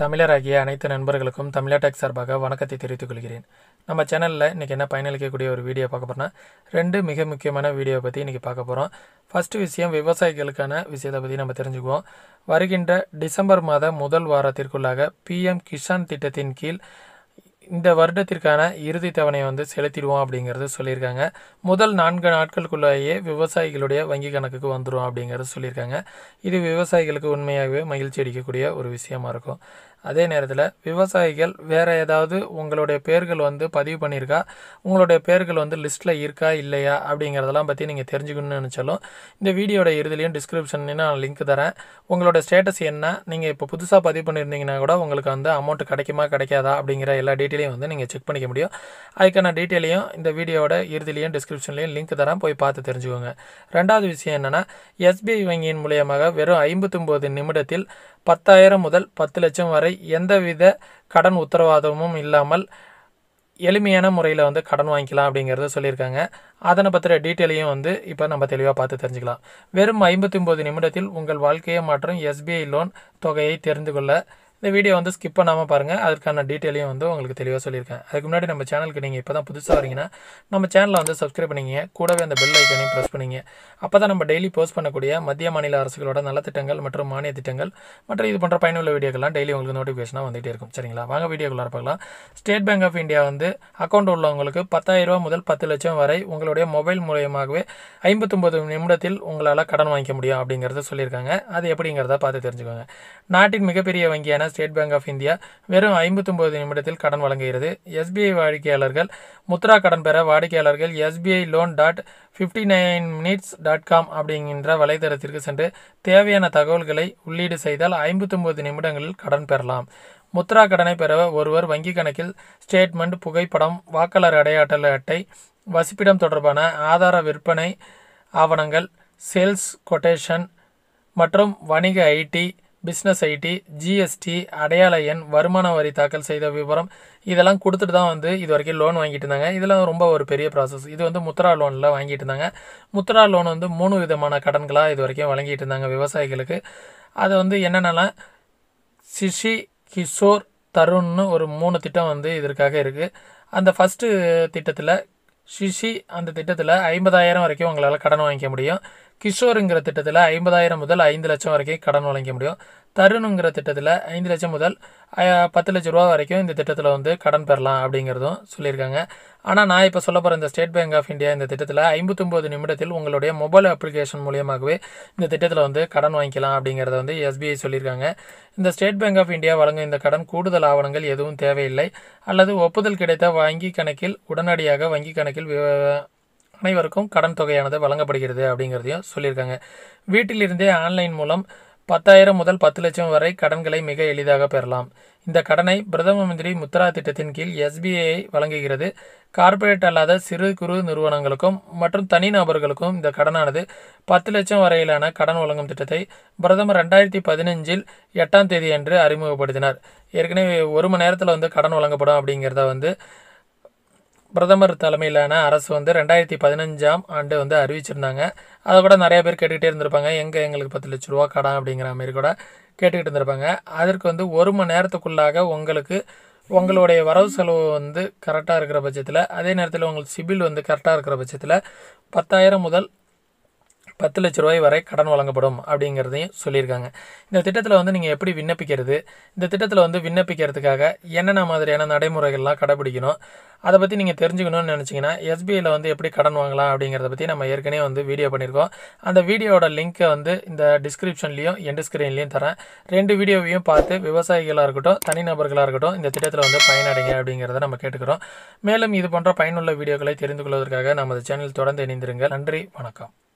தமிழராகிய அனைத்து நண்பர்களுக்கும் தமிழா டெக் சார்பாக வணக்கத்தை தெரிவித்துக் கொள்கிறேன் நம்ம சேனலில் இன்றைக்கி என்ன பயனளிக்கக்கூடிய ஒரு வீடியோ பார்க்க போகிறோம்னா ரெண்டு மிக முக்கியமான வீடியோ பற்றி இன்றைக்கி பார்க்க போகிறோம் ஃபஸ்ட்டு விஷயம் விவசாயிகளுக்கான விஷயத்தை பற்றி நம்ம தெரிஞ்சுக்குவோம் வருகின்ற டிசம்பர் மாத முதல் வாரத்திற்குள்ளாக பிஎம் கிசான் திட்டத்தின் கீழ் இந்த வருடத்திற்கான இறுதி தவணை வந்து செலுத்திடுவோம் அப்படிங்கிறது சொல்லியிருக்காங்க முதல் நான்கு நாட்களுக்குள்ளேயே விவசாயிகளுடைய வங்கி கணக்குக்கு வந்துடும் அப்படிங்கிறது சொல்லியிருக்காங்க இது விவசாயிகளுக்கு உண்மையாகவே மகிழ்ச்சி அளிக்கக்கூடிய ஒரு விஷயமா இருக்கும் அதே நேரத்தில் விவசாயிகள் வேறு ஏதாவது உங்களுடைய பேர்கள் வந்து பதிவு பண்ணியிருக்கா உங்களுடைய பேர்கள் வந்து லிஸ்ட்டில் இருக்கா இல்லையா அப்படிங்கிறதெல்லாம் பற்றி நீங்கள் தெரிஞ்சுக்கணும்னு நினச்சாலும் இந்த வீடியோட இறுதிலையும் டிஸ்கிரிப்ஷன்லையும் நான் லிங்க் தரேன் உங்களோட ஸ்டேட்டஸ் என்ன நீங்கள் இப்போ புதுசாக பதிவு பண்ணியிருந்தீங்கன்னா கூட உங்களுக்கு வந்து அமௌண்ட் கிடைக்குமா கிடைக்காதா அப்படிங்கிற எல்லா டீட்டெயிலையும் வந்து நீங்கள் செக் பண்ணிக்க முடியும் அதுக்கான டீட்டெயிலையும் இந்த வீடியோட இறுதிலையும் டிஸ்கிரிப்ஷன்லையும் லிங்க் தரேன் போய் பார்த்து தெரிஞ்சுக்கோங்க ரெண்டாவது விஷயம் என்னென்னா எஸ்பிஐ வங்கியின் மூலியமாக வெறும் ஐம்பத்தொம்போது நிமிடத்தில் பத்தாயிரம் முதல் பத்து லட்சம் வரை எந்தவித கடன் உத்தரவாதமும் இல்லாமல் எளிமையான முறையில் வந்து கடன் வாங்கிக்கலாம் அப்படிங்கிறத சொல்லியிருக்காங்க அதனை பற்றின டீட்டெயிலையும் வந்து இப்போ நம்ம தெளிவாக பார்த்து தெரிஞ்சுக்கலாம் வெறும் ஐம்பத்தி ஒம்பது நிமிடத்தில் உங்கள் வாழ்க்கையை மாற்றும் எஸ்பிஐ லோன் தொகையை தெரிந்து கொள்ள இந்த வீடியோ வந்து ஸ்கிப் பண்ணாமல் பாருங்கள் அதற்கான டீட்டெயிலையும் வந்து உங்களுக்கு தெளிவாக சொல்லியிருக்கேன் அதுக்கு முன்னாடி நம்ம சேனலுக்கு நீங்கள் இப்போ தான் புதுசாக வரீங்கன்னா நம்ம சேனலை வந்து சப்ஸ்கிரைப் பண்ணிங்க கூடவே அந்த பெல் ஐக்கனையும் ப்ரெஸ் பண்ணிங்க அப்போ தான் நம்ம டெய்லி போஸ்ட் பண்ணக்கூடிய மத்திய மாநில அரசுகளோட நலத்திட்டங்கள் மற்றும் மானிய திட்டங்கள் மற்றும் இது போன்ற பயனுள்ள வீடியோக்கெல்லாம் டெய்லி உங்களுக்கு நோட்டிஃபிகேஷனாக வந்துகிட்டே இருக்கும் சரிங்களா வாங்க வீடியோக்குள்ள பார்க்கலாம் ஸ்டேட் பேங்க் ஆஃப் இந்தியா வந்து அக்கௌண்ட் உள்ளவங்களுக்கு பத்தாயிரம் ரூபா முதல் பத்து லட்சம் வரை உங்களுடைய மொபைல் மூலியமாகவே ஐம்பத்தொம்பது நிமிடத்தில் உங்களால் கடன் வாங்கிக்க முடியும் அப்படிங்கிறத சொல்லியிருக்காங்க அது எப்படிங்கிறத பார்த்து தெரிஞ்சுக்கோங்க நாட்டின் மிகப்பெரிய வங்கியான ஸ்டேட் பேங்க் ஆஃப் இந்தியா வெறும் ஐம்பத்தொம்பது நிமிடத்தில் கடன் வழங்குகிறது எஸ்பிஐ வாடிக்கையாளர்கள் முத்ரா கடன் பெற வாடிக்கையாளர்கள் SBI loan dot fifty nine minutes dot com அப்படிங்கிற வலைதளத்திற்கு சென்று தேவையான தகவல்களை உள்ளீடு செய்தால் ஐம்பத்தொம்பது நிமிடங்களில் கடன் பெறலாம் முத்ரா கடனை பெற ஒருவர் வங்கி கணக்கில் ஸ்டேட்மெண்ட் புகைப்படம் வாக்காளர் அடையாள அட்டை வசிப்பிடம் தொடர்பான ஆதார விற்பனை ஆவணங்கள் சேல்ஸ் கொட்டேஷன் மற்றும் வணிக ஐடி பிஸ்னஸ் ஐடி ஜிஎஸ்டி அடையாள எண் வருமான வரி தாக்கல் செய்த விவரம் இதெல்லாம் கொடுத்துட்டு தான் வந்து இது வரைக்கும் லோன் வாங்கிட்டு இருந்தாங்க இதெல்லாம் ரொம்ப ஒரு பெரிய ப்ராசஸ் இது வந்து முத்ரா லோனில் வாங்கிட்டு இருந்தாங்க முத்ரா லோன் வந்து மூணு விதமான கடன்களாக இது வரைக்கும் வழங்கிட்டு இருந்தாங்க விவசாயிகளுக்கு அதை வந்து என்னென்னலாம் சிஷி கிஷோர் தருண்னு ஒரு மூணு திட்டம் வந்து இதற்காக இருக்குது அந்த ஃபஸ்ட்டு திட்டத்தில் ஷிஷி அந்த திட்டத்தில் ஐம்பதாயிரம் வரைக்கும் உங்களால் கடன் வாங்கிக்க முடியும் கிஷோருங்கிற திட்டத்தில் ஐம்பதாயிரம் முதல் ஐந்து லட்சம் வரைக்கும் கடன் வழங்க முடியும் தருணுங்கிற திட்டத்தில் ஐந்து லட்சம் முதல் பத்து லட்ச ரூபா வரைக்கும் இந்த திட்டத்தில் வந்து கடன் பெறலாம் அப்படிங்கிறதும் சொல்லியிருக்காங்க ஆனால் நான் இப்போ சொல்ல போகிற இந்த ஸ்டேட் பேங்க் ஆஃப் இந்தியா இந்த திட்டத்தில் ஐம்பத்தொம்போது நிமிடத்தில் உங்களுடைய மொபைல் அப்ளிகேஷன் மூலியமாகவே இந்த திட்டத்தில் வந்து கடன் வாங்கிக்கலாம் அப்படிங்கிறத வந்து எஸ்பிஐ சொல்லியிருக்காங்க இந்த ஸ்டேட் பேங்க் ஆஃப் இந்தியா வழங்கும் இந்த கடன் கூடுதல் ஆவணங்கள் எதுவும் தேவையில்லை அல்லது ஒப்புதல் கிடைத்த வங்கி கணக்கில் உடனடியாக வங்கி கணக்கில் அனைவருக்கும் கடன் தொகையானது வழங்கப்படுகிறது அப்படிங்கிறதையும் சொல்லியிருக்காங்க வீட்டிலிருந்தே ஆன்லைன் மூலம் பத்தாயிரம் முதல் பத்து லட்சம் வரை கடன்களை மிக எளிதாக பெறலாம் இந்த கடனை பிரதம மந்திரி முத்ரா திட்டத்தின் கீழ் எஸ்பிஐ வழங்குகிறது கார்ப்பரேட் அல்லாத சிறு குறு நிறுவனங்களுக்கும் மற்றும் தனிநபர்களுக்கும் இந்த கடனானது பத்து லட்சம் வரையிலான கடன் வழங்கும் திட்டத்தை பிரதமர் ரெண்டாயிரத்தி பதினஞ்சில் எட்டாம் தேதி அன்று அறிமுகப்படுத்தினார் ஏற்கனவே ஒரு மணி நேரத்தில் வந்து கடன் வழங்கப்படும் அப்படிங்கிறத வந்து பிரதமர் தலைமையிலான அரசு வந்து ரெண்டாயிரத்தி பதினஞ்சாம் ஆண்டு வந்து அறிவிச்சிருந்தாங்க அதை கூட நிறைய பேர் கேட்டுக்கிட்டே இருந்திருப்பாங்க எங்கே எங்களுக்கு பத்து லட்ச ரூபா கடன் அப்படிங்கிற மாதிரி கூட கேட்டுக்கிட்டு இருந்திருப்பாங்க அதற்கு வந்து ஒரு மணி நேரத்துக்குள்ளாக உங்களுக்கு உங்களுடைய வரவு செலவு வந்து கரெக்டாக இருக்கிற பட்சத்தில் அதே நேரத்தில் உங்களுக்கு சிபில் வந்து கரெக்டாக இருக்கிற பட்சத்தில் பத்தாயிரம் முதல் பத்து லட்ச ரூபாய் வரை கடன் வழங்கப்படும் அப்படிங்கிறதையும் சொல்லியிருக்காங்க இந்த திட்டத்தில் வந்து நீங்கள் எப்படி விண்ணப்பிக்கிறது இந்த திட்டத்தில் வந்து விண்ணப்பிக்கிறதுக்காக என்னென்ன மாதிரியான நடைமுறைகள்லாம் கடைபிடிக்கணும் அதை பற்றி நீங்கள் தெரிஞ்சுக்கணும்னு நினச்சிங்கன்னா எஸ்பிஐயில் வந்து எப்படி கடன் வாங்கலாம் அப்படிங்கிறத பற்றி நம்ம ஏற்கனவே வந்து வீடியோ பண்ணியிருக்கோம் அந்த வீடியோட லிங்க்கை வந்து இந்த டிஸ்கிரிப்ஷன்லேயும் எண்டு ஸ்க்ரீன்லேயும் தரேன் ரெண்டு வீடியோவையும் பார்த்து விவசாயிகளாக இருக்கட்டும் தனிநபர்களாக இருக்கட்டும் இந்த திட்டத்தில் வந்து பயனடைங்க அப்படிங்கிறத நம்ம கேட்டுக்கிறோம் மேலும் இது போன்ற பயனுள்ள வீடியோக்களை தெரிந்து கொள்வதற்காக நமது சேனல் தொடர்ந்து இணைந்திருங்க நன்றி வணக்கம்